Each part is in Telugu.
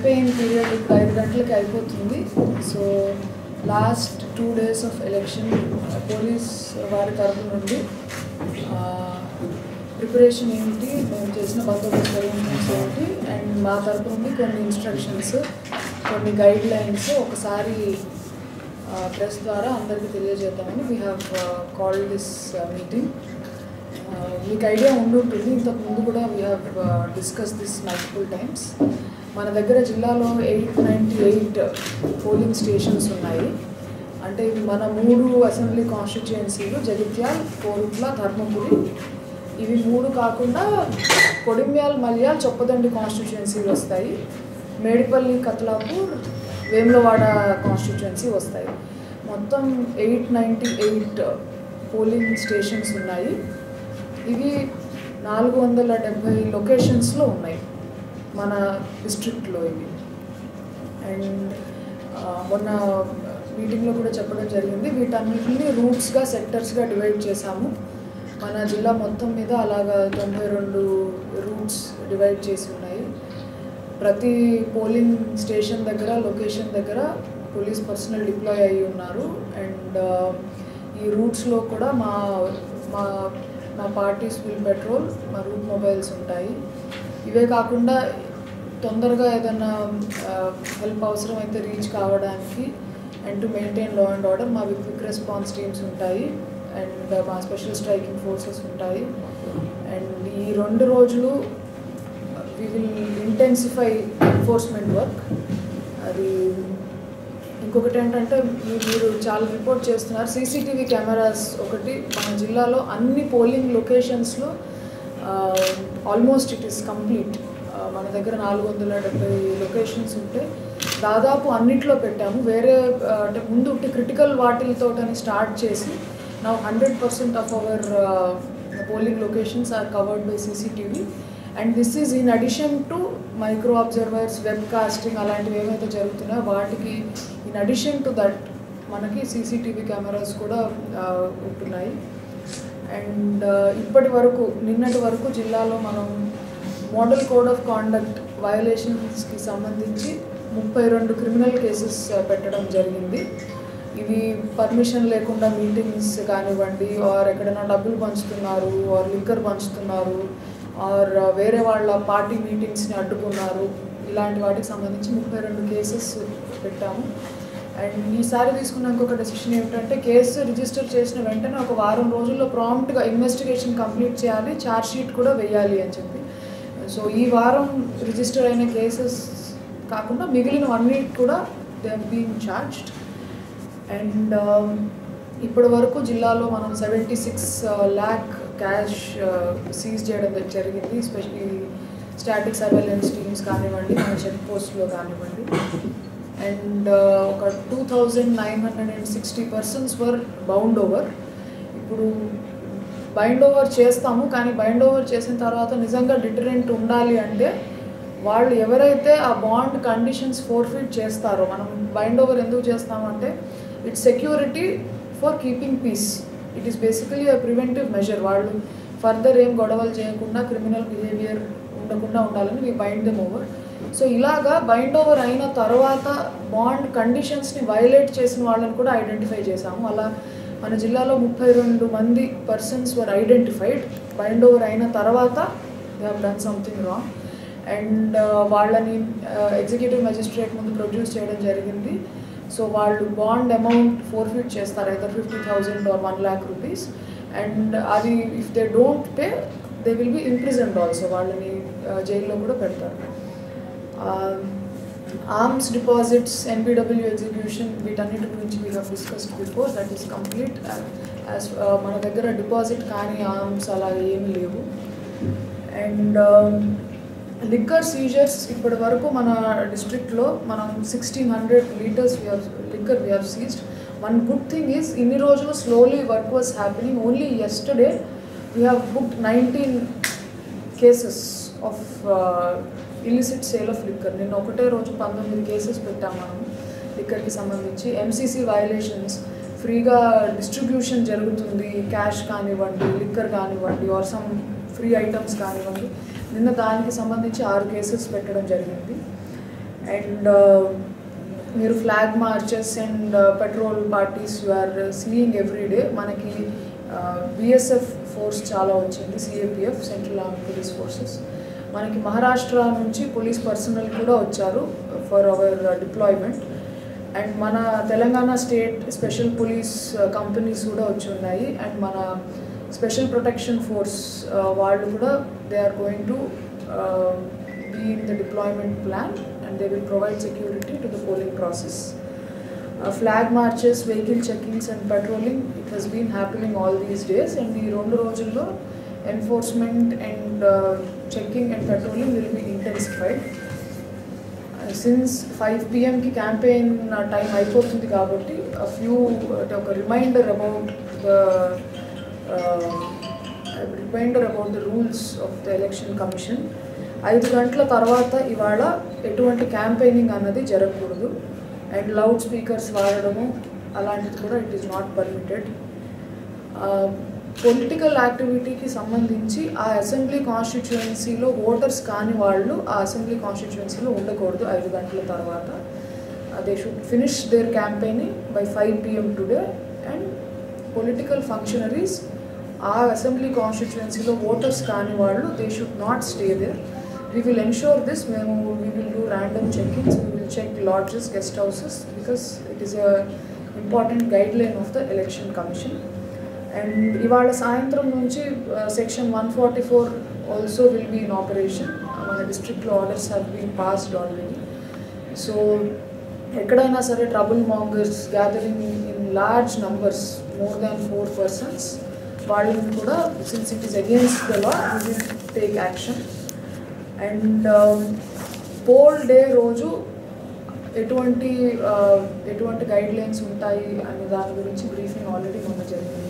క్యాంపెయిన్ పీరియడ్ ఇప్పుడు ఐదు గంటలకి అయిపోతుంది so last two days of election police వారి తరఫు నుండి ప్రిపరేషన్ ఏంటి మేము చేసిన బందోబస్తు అరేంజ్మెంట్స్ ఏంటి అండ్ మా తరపు నుండి కొన్ని ఇన్స్ట్రక్షన్స్ కొన్ని గైడ్ లైన్స్ ఒకసారి ప్రెస్ ద్వారా అందరికీ తెలియజేద్దామని we have called this meeting మీకు ఐడియా ఉండుంటుంది ఇంతకు ముందు కూడా we have discuss this multiple times మన దగ్గర జిల్లాలో eight ninety eight polling stations ఉన్నాయి అంటే ఇవి మన మూడు అసెంబ్లీ కాన్స్టిట్యుయెన్సీలు జగిత్యాల్ కోరుట్ల ధర్మపురి ఇవి మూడు కాకుండా కొడిమ్యాల్ మల్యాల్ చొప్పదండి కాన్స్టిట్యుయెన్సీలు వస్తాయి మేడిపల్లి కత్లాపూర్ వేములవాడ కాన్స్టిట్యుయెన్సీ వస్తాయి మొత్తం eight ninety eight polling stations ఉన్నాయి ఇవి నాలుగు వందల డెబ్భై లొకేషన్స్లో ఉన్నాయి మన డిస్ట్రిక్ట్లో ఇవి అండ్ మొన్న మీటింగ్లో కూడా చెప్పడం జరిగింది వీటన్నిటిని రూట్స్గా సెక్టర్స్గా డివైడ్ చేశాము మన జిల్లా మొత్తం మీద అలాగా తొంభై రెండు రూట్స్ డివైడ్ చేసి ఉన్నాయి ప్రతి పోలింగ్ స్టేషన్ దగ్గర లొకేషన్ దగ్గర పోలీస్ పర్సనల్ డిప్లాయ్ అయ్యి ఉన్నారు అండ్ ఈ రూట్స్లో కూడా మా మా మా పార్టీస్ విల్ పెట్రోల్ మా రూట్ మొబైల్స్ ఉంటాయి ఇవే కాకుండా తొందరగా ఏదైనా హెల్ప్ అవసరం అయితే రీచ్ కావడానికి and to maintain law and order మా క్విక్ రెస్పాన్స్ టీమ్స్ ఉంటాయి అండ్ మా స్పెషల్ స్ట్రైకింగ్ ఫోర్సెస్ ఉంటాయి అండ్ ఈ రెండు రోజులు we will intensify enforcement work అది ఇంకొకటి ఏంటంటే మీ- మీరు చాలా రిపోర్ట్ చేస్తున్నారు సీసీటీవీ కెమెరాస్ ఒకటి మన జిల్లాలో అన్ని పోలింగ్ లొకేషన్స్లో ఆల్మోస్ట్ ఇట్ ఈస్ కంప్లీట్ మన దగ్గర నాలుగు వందల డెబ్బై లొకేషన్స్ ఉంటే దాదాపు అన్నిట్లో పెట్టాము వేరే ఆ, అంటే ముందు క్రిటికల్ వాటిలతో స్టార్ట్ చేసి నా hundred percent of our polling locations are covered by CCTV and this is in addition to micro observers webcasting అలాంటివి ఏవైతే జరుగుతున్నాయో వాటికి ఇన్ అడిషన్ టు దట్ మనకి సీసీటీవీ కెమెరాస్ కూడా ఆ, ఉంటున్నాయి అండ్ ఇప్పటి వరకు నిన్నటి వరకు జిల్లాలో మనం మోడల్ కోడ్ ఆఫ్ కాండక్ట్ వయలేషన్స్కి సంబంధించి ముప్పై రెండు క్రిమినల్ కేసెస్ పెట్టడం జరిగింది ఇవి పర్మిషన్ లేకుండా మీటింగ్స్ కానివ్వండి ఆర్ ఎక్కడైనా డబ్బులు పంచుతున్నారు ఆర్ లిక్కర్ పంచుతున్నారు ఆర్ వేరే వాళ్ళ పార్టీ మీటింగ్స్ని అడ్డుకున్నారు ఇలాంటి వాటికి సంబంధించి ముప్పై రెండు కేసెస్ పెట్టాము అండ్ ఈసారి తీసుకున్న ఇంకొక డెసిషన్ ఏమిటంటే కేసు రిజిస్టర్ చేసిన వెంటనే ఒక వారం రోజుల్లో ప్రాంప్ట్గా ఇన్వెస్టిగేషన్ కంప్లీట్ చేయాలి ఛార్జ్ షీట్ కూడా వేయాలి అని చెప్పి సో ఈ వారం రిజిస్టర్ అయిన కేసెస్ కాకుండా మిగిలిన వన్ వీక్ కూడా they have been charged and ఇప్పటి వరకు జిల్లాలో మనం seventy six lakh cash seize చేయడం జరిగింది స్పెషల్లీ స్టాటిక్ సర్వేలెన్స్ టీమ్స్ కానివ్వండి మన చెక్ పోస్ట్లో కానివ్వండి అండ్ ఒక two thousand nine hundred and sixty persons were bound over ఇప్పుడు బైండ్ ఓవర్ చేస్తాము కానీ బైండ్ ఓవర్ చేసిన తర్వాత నిజంగా డిటరెంట్ ఉండాలి అంటే వాళ్ళు ఎవరైతే ఆ బాండ్ కండిషన్స్ ఫోర్ఫిట్ చేస్తారో మనం బైండ్ ఓవర్ ఎందుకు చేస్తామంటే it's security for keeping peace it is basically a preventive measure వాళ్ళు ఫర్దర్ ఏం గొడవలు చేయకుండా క్రిమినల్ బిహేవియర్ ఉండకుండా ఉండాలని we bind them over so ఇలాగా బైండ్ ఓవర్ అయిన తర్వాత బాండ్ కండిషన్స్ని వైలేట్ చేసిన వాళ్ళని కూడా ఐడెంటిఫై చేశాము అలా మన జిల్లాలో ముప్పై రెండు మంది persons were identified bind over అయిన తర్వాత they have done something wrong and వాళ్ళని ఎగ్జిక్యూటివ్ మెజిస్ట్రేట్ ముందు ప్రొడ్యూస్ చేయడం జరిగింది సో వాళ్ళు బాండ్ అమౌంట్ ఫోర్ఫిట్ చేస్తారు అయితే fifty thousand or one lakh rupees and అది if they don't pay they will be imprisoned also వాళ్ళని జైల్లో కూడా పెడతారు ఆర్మ్స్ డిపాజిట్స్ ఎన్బిడబ్ల్యూ ఎగ్జిక్యూషన్ వీటన్నిటి గురించి we have discussed before that is complete as మన దగ్గర డిపాజిట్ కానీ ఆర్మ్స్ అలా ఏమీ లేవు అండ్ లిక్కర్ సీజర్స్ ఇప్పటి వరకు మన డిస్ట్రిక్ట్లో మనం sixteen hundred litres liquor we have seized one good thing is ఇన్ని రోజులు slowly work was happening only yesterday we have booked nineteen cases of illicit sale of liquor నిన్న ఒకటే రోజు పంతొమ్మిది కేసెస్ పెట్టాం మనం లిక్కర్కి సంబంధించి ఎంసీసీ వయలేషన్స్ ఫ్రీగా డిస్ట్రిబ్యూషన్ జరుగుతుంది క్యాష్ కానివ్వండి లిక్కర్ కానివ్వండి ఆర్ సమ్ ఫ్రీ ఐటమ్స్ కానివ్వండి నిన్న దానికి సంబంధించి ఆరు కేసెస్ పెట్టడం జరిగింది అండ్ మీరు flag marches and patrol parties you are seeing every day మనకి బిఎస్ఎఫ్ ఫోర్స్ చాలా వచ్చింది CAPF central arm police forces మనకి మహారాష్ట్ర నుంచి పోలీస్ పర్సనల్ కూడా వచ్చారు ఫర్ అవర్ డిప్లాయ్మెంట్ అండ్ మన Telangana state special police companies కూడా వచ్చి ఉన్నాయి అండ్ మన స్పెషల్ ప్రొటెక్షన్ ఫోర్స్ వాళ్ళు కూడా they are going to be in the deployment plan and they will provide security to the polling process flag marches vehicle checkings and patrolling it has been happening all these days and ఈ రెండు రోజుల్లో enforcement and checking and patrolling will be intensified since five పిఎంకి క్యాంపెయిన్ టైం అయిపోతుంది కాబట్టి ఫ్యూ ఒక reminder about the reminder about the rules of the election commission ఐదు గంటల తర్వాత ఇవాళ ఎటువంటి క్యాంపెయినింగ్ అన్నది జరగకూడదు అండ్ లౌడ్ స్పీకర్స్ వాడడము అలాంటిది కూడా it is not permitted political యాక్టివిటీకి సంబంధించి ఆ అసెంబ్లీ కాన్స్టిట్యుయెన్సీలో ఓటర్స్ కాని వాళ్ళు ఆ అసెంబ్లీ కాన్స్టిట్యుయెన్సీలో ఉండకూడదు ఐదు గంటల తర్వాత they should finish their campaigning by five PM today and political functionaries ఆ అసెంబ్లీ కాన్స్టిట్యుయెన్సీలో ఓటర్స్ కాని వాళ్ళు they should not stay there we will ensure this మేము we will do random checkings we will check lodges guest houses because it is a important guideline of the election commission and ఇవాళ సాయంత్రం నుంచి section one forty four also will be in operation మన డిస్ట్రిక్ట్లో orders have been passed already so ఎక్కడైనా సరే trouble mongers gathering in large numbers more than four persons వాళ్ళని కూడా since it is against the law we will take action and poll day రోజు ఎటువంటి ఎటువంటి గైడ్ లైన్స్ ఉంటాయి అనే దాని గురించి బ్రీఫింగ్ ఆల్రెడీ మొన్న జరిగింది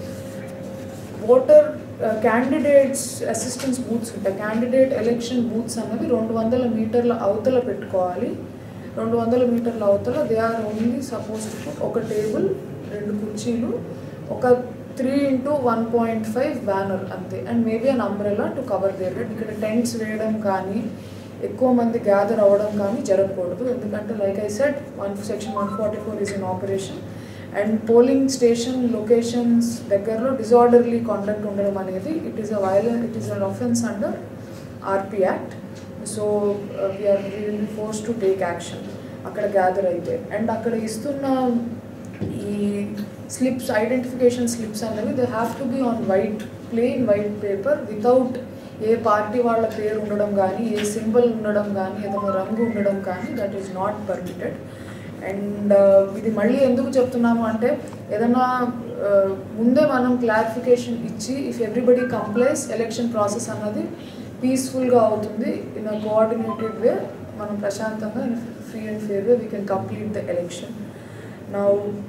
ఓటర్ క్యాండిడేట్స్ అసిస్టెన్స్ బూత్స్ ఉంటాయి క్యాండిడేట్ ఎలక్షన్ బూత్స్ అనేవి రెండు వందల మీటర్ల అవతల పెట్టుకోవాలి రెండు వందల మీటర్ల అవతల they are only suppose to put ఒక టేబుల్ రెండు కుర్చీలు ఒక three into one point five banner అంతే and maybe an umbrella to cover their head ఇక్కడ టెంట్స్ వేయడం కానీ ఎక్కువ మంది గ్యాదర్ అవ్వడం కానీ జరగకూడదు ఎందుకంటే like I said one section one forty four is in operation and polling station locations దగ్గరలో డిజార్డర్లీ కాండక్ట్ ఉండడం అనేది it is a violent it is an offence under RP act so we are we will be force to take action అక్కడ గ్యాదర్ అయితే అండ్ అక్కడ ఇస్తున్న ఈ స్లిప్స్ ఐడెంటిఫికేషన్ స్లిప్స్ అనేవి they have to be on white plain white paper without ఏ పార్టీ వాళ్ళ పేరు ఉండడం కానీ ఏ సింబల్ ఉండడం కానీ ఏదైనా రంగు ఉండడం కానీ that is not permitted and ఇది మళ్ళీ ఎందుకు చెప్తున్నాము అంటే ఏదైనా ముందే మనం క్లారిఫికేషన్ ఇచ్చి if everybody complies election process అన్నది పీస్ఫుల్గా అవుతుంది ఇన్ అ కోఆర్డినేటెడ్ వే మనం ప్రశాంతంగా free and fair way we can complete the election నా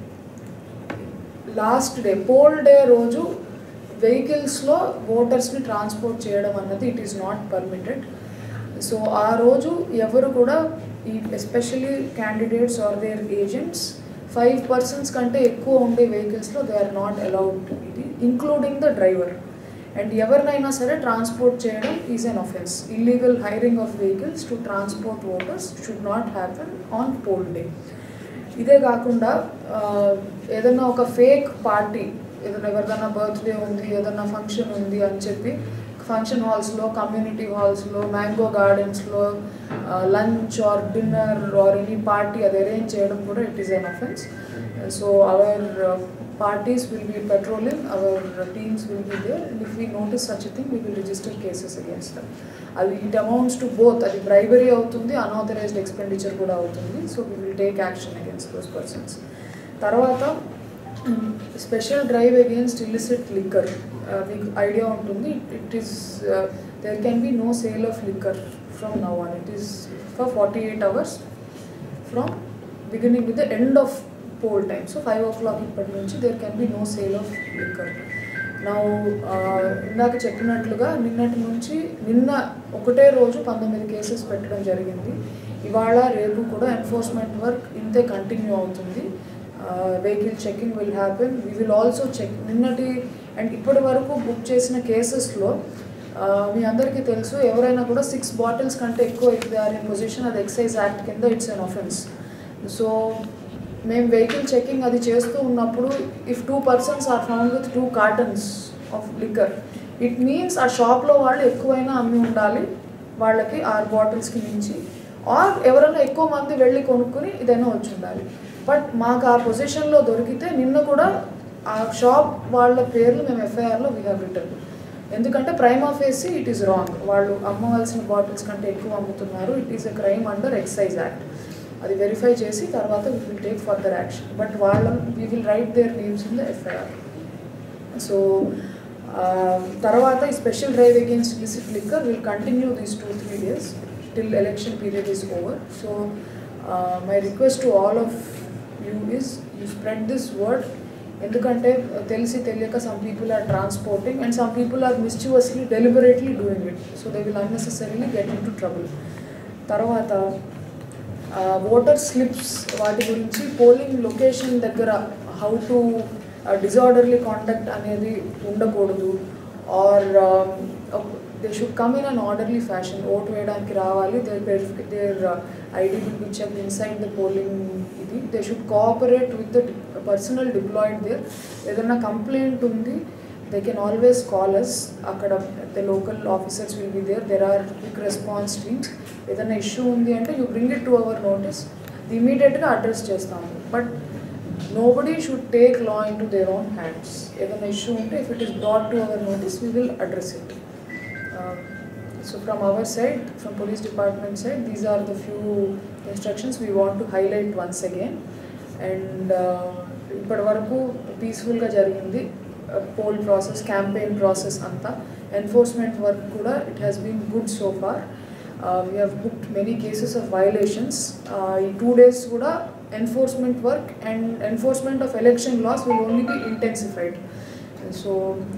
లాస్ట్ డే పోల్ డే రోజు వెహికల్స్లో ఓటర్స్ని ట్రాన్స్పోర్ట్ చేయడం అన్నది it is not permitted so ఆ రోజు ఎవరు కూడా ఈ especially candidates or their agents five persons కంటే ఎక్కువ ఉండే వెహికల్స్లో దే ఆర్ నాట్ అలౌడ్ ఇది ఇంక్లూడింగ్ ద డ్రైవర్ అండ్ ఎవరినైనా సరే ట్రాన్స్పోర్ట్ చేయడం is an offence illegal hiring of vehicles to transport voters should not happen on poll day ఇదే కాకుండా ఏదైనా ఒక ఫేక్ పార్టీ ఏదైనా ఎవరిదైనా బర్త్డే ఉంది ఏదైనా ఫంక్షన్ ఉంది అని చెప్పి ఫంక్షన్ హాల్స్లో కమ్యూనిటీ హాల్స్లో మ్యాంగో గార్డెన్స్లో lunch or dinner or any party అది అరేంజ్ చేయడం కూడా it is an offence so our parties will be patrolling our teams will be there and if we notice such thing we will register cases against them అది ఇట్ అమౌంట్స్ టు బోత్ అది బ్రైబరీ అవుతుంది అన్ఆథరైజ్డ్ ఎక్స్పెండిచర్ కూడా అవుతుంది so we will take action against those persons తర్వాత special drive against illicit liquor మీకు ఐడియా ఉంటుంది it is there can be no sale of liquor from now on it is for forty eight hours from beginning with the end of poll time so five o'clock ఇప్పటి నుంచి there can be no sale of liquor నా ఇందాక చెప్పినట్లుగా నిన్నటి నుంచి నిన్న ఒకటే రోజు పంతొమ్మిది కేసెస్ పెట్టడం జరిగింది ఇవాళ రేపు కూడా ఎన్ఫోర్స్మెంట్ వర్క్ ఇంతే కంటిన్యూ అవుతుంది vehicle checking will happen we will also check నిన్నటి అండ్ ఇప్పటి వరకు బుక్ చేసిన కేసెస్లో మీ అందరికీ తెలుసు ఎవరైనా కూడా సిక్స్ బాటిల్స్ కంటే ఎక్కువ if they are in position అది ఎక్సైజ్ యాక్ట్ కింద ఇట్స్ అన్ ఆఫెన్స్ సో మేము వెహికల్ చెకింగ్ అది చేస్తూ ఉన్నప్పుడు if two persons are found with two cartons of liquor it means ఆ షాప్లో వాళ్ళు ఎక్కువైనా అమ్మి ఉండాలి వాళ్ళకి ఆరు బాటిల్స్కి మించి ఆర్ ఎవరైనా ఎక్కువ మంది వెళ్ళి కొనుక్కుని ఇదైనా వచ్చి ఉండాలి బట్ మాకు ఆ పొజిషన్లో దొరికితే నిన్న కూడా ఆ షాప్ వాళ్ళ పేర్లు మేము ఎఫ్ఐఆర్లో వీ హ్యావ్ రిటర్న్ ఎందుకంటే prima facie it is wrong వాళ్ళు అమ్మవలసిన బాటిల్స్ కంటే ఎక్కువ అమ్ముతున్నారు it is a crime under excise act అది వెరిఫై చేసి తర్వాత we will take further action but వాళ్ళ we will write their names in the FIR so తర్వాత ఈ special drive against illicit liquor will continue these two three days till election period is over so my request to all of you is you spread this word ఎందుకంటే తెలిసి తెలియక some people are transporting and some people are mischievously deliberately doing it so they will unnecessarily get in to trouble తర్వాత ఓటర్ స్లిప్స్ వాటి గురించి పోలింగ్ లొకేషన్ దగ్గర హౌ టు డిజార్డర్లీ కాండక్ట్ అనేది ఉండకూడదు or they should come in an orderly fashion vote వేయడానికి రావాలి their verify their ID will be check inside the polling ఇది they should cooperate with the personnel deployed there ఏదైనా కంప్లైంట్ ఉంది they can always call us అక్కడ the local officers will be there there are quick response teams ఏదైనా ఇష్యూ ఉంది అంటే you bring it to our notice ఇమీడియట్గా అడ్రస్ చేస్తాము but nobody should take law in to their own hands ఏదైనా ఇష్యూ ఉంటే if it is brought to our notice we will address it so from our side from police department side these are the few instructions we want to highlight once again and ఇప్పటి వరకు పీస్ఫుల్గా జరిగింది పోల్ ప్రాసెస్ క్యాంపెయిన్ ప్రాసెస్ అంతా ఎన్ఫోర్స్మెంట్ వర్క్ కూడా it has been good so far we have booked many cases of violations ఈ టూ డేస్ కూడా enforcement work and enforcement of election laws will only be intensified so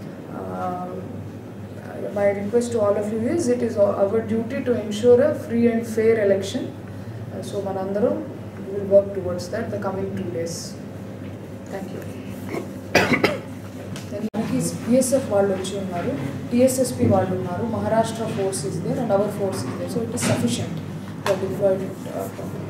my request to all of you is it is our duty to ensure a free and fair election uh, so manandaram we will work towards that the coming two days thank you మనకి బిఎస్ఎఫ్ వాళ్ళు వచ్చి ఉన్నారు టిఎస్ఎస్పి వాళ్ళు ఉన్నారు Maharashtra force is there and our force is there so it is sufficient diploid